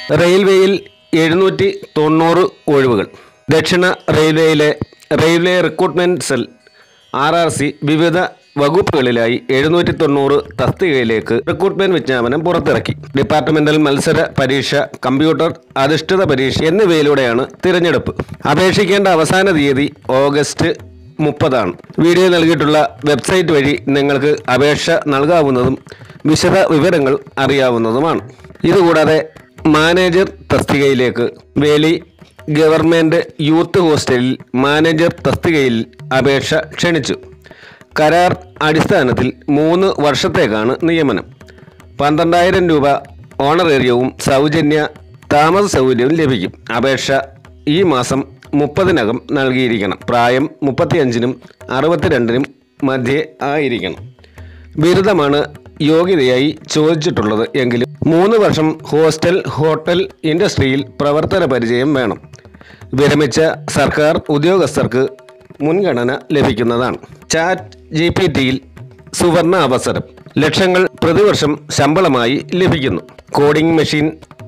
റെയിൽവേയിൽ എഴുന്നൂറ്റി തൊണ്ണൂറ് ഒഴിവുകൾ ദക്ഷിണ റെയിൽവേയിലെ railway recruitment cell R R C വിവിധ വകുപ്പുകളിലായി എഴുന്നൂറ്റി തൊണ്ണൂറ് തസ്തികയിലേക്ക് റിക്രൂട്ട്മെന്റ് വിജ്ഞാപനം പുറത്തിറക്കി ഡിപ്പാർട്ട്മെന്റൽ മത്സര പരീക്ഷ കമ്പ്യൂട്ടർ അധിഷ്ഠിത പരീക്ഷ എന്നിവയിലൂടെയാണ് തിരഞ്ഞെടുപ്പ് അപേക്ഷിക്കേണ്ട അവസാന തീയതി ഓഗസ്റ്റ് മുപ്പതാണ് വീഡിയോ നൽകിയിട്ടുള്ള വെബ്സൈറ്റ് വഴി നിങ്ങൾക്ക് അപേക്ഷ നൽകാവുന്നതും വിശദ വിവരങ്ങൾ അറിയാവുന്നതുമാണ് ഇതുകൂടാതെ മാനേജർ തസ്തികയിലേക്ക് വേലി ഗവൺമെൻറ് യൂത്ത് ഹോസ്റ്റലിൽ മാനേജർ തസ്തികയിൽ അപേക്ഷ ക്ഷണിച്ചു കരാർ അടിസ്ഥാനത്തിൽ മൂന്ന് വർഷത്തേക്കാണ് നിയമനം പന്ത്രണ്ടായിരം രൂപ ഓണറേറിയവും സൗജന്യ താമസ സൗകര്യവും ലഭിക്കും അപേക്ഷ ഈ മാസം മുപ്പതിനകം നൽകിയിരിക്കണം പ്രായം മുപ്പത്തിയഞ്ചിനും അറുപത്തിരണ്ടിനും മധ്യേ ആയിരിക്കണം ബിരുദമാണ് യോഗ്യതയായി ചോദിച്ചിട്ടുള്ളത് എങ്കിലും മൂന്ന് വർഷം ഹോസ്റ്റൽ ഹോട്ടൽ ഇൻഡസ്ട്രിയിൽ പ്രവർത്തന പരിചയം വേണം വിരമിച്ച സർക്കാർ ഉദ്യോഗസ്ഥർക്ക് മുൻഗണന ലഭിക്കുന്നതാണ് ചാറ്റ് ജി പി ടിയിൽ സുവർണ അവസരം ലക്ഷങ്ങൾ പ്രതിവർഷം ശമ്പളമായി ലഭിക്കുന്നു കോഡിംഗ് മെഷീൻ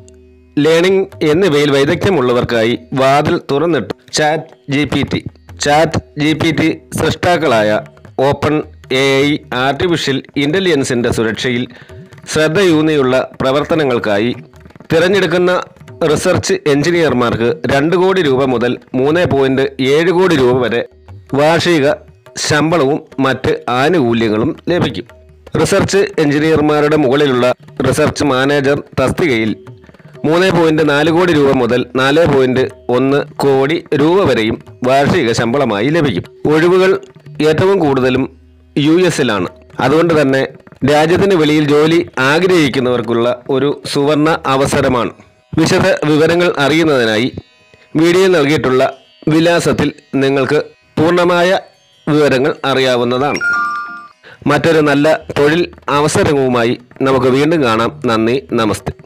ലേണിംഗ് എന്നിവയിൽ വൈദഗ്ധ്യമുള്ളവർക്കായി വാതിൽ തുറന്നിട്ടു chat G P T chat G P T സൃഷ്ടാക്കളായ ഓപ്പൺ എ ഐ ആർട്ടിഫിഷ്യൽ ഇൻ്റലിജൻസിൻ്റെ സുരക്ഷയിൽ ശ്രദ്ധയൂന്നിയുള്ള പ്രവർത്തനങ്ങൾക്കായി തിരഞ്ഞെടുക്കുന്ന റിസർച്ച് എഞ്ചിനീയർമാർക്ക് രണ്ട് കോടി രൂപ മുതൽ മൂന്ന് പോയിൻറ്റ് ഏഴ് കോടി രൂപ വരെ വാർഷിക ശമ്പളവും മറ്റ് ആനുകൂല്യങ്ങളും ലഭിക്കും റിസർച്ച് എഞ്ചിനീയർമാരുടെ മുകളിലുള്ള റിസർച്ച് മാനേജർ തസ്തികയിൽ മൂന്ന് പോയിന്റ് നാല് കോടി രൂപ മുതൽ നാല് പോയിന്റ് ഒന്ന് കോടി രൂപ വരെയും വാർഷിക ശമ്പളമായി ലഭിക്കും ഒഴിവുകൾ ഏറ്റവും കൂടുതലും യു എസിലാണ് അതുകൊണ്ട് തന്നെ രാജ്യത്തിന് വെളിയിൽ ജോലി ആഗ്രഹിക്കുന്നവർക്കുള്ള ഒരു സുവർണ അവസരമാണ് വിശദ വിവരങ്ങൾ അറിയുന്നതിനായി വീഡിയോ നൽകിയിട്ടുള്ള വിലാസത്തിൽ നിങ്ങൾക്ക് പൂർണ്ണമായ വിവരങ്ങൾ അറിയാവുന്നതാണ് മറ്റൊരു നല്ല തൊഴിൽ അവസരവുമായി നമുക്ക് വീണ്ടും കാണാം നന്ദി നമസ്തേ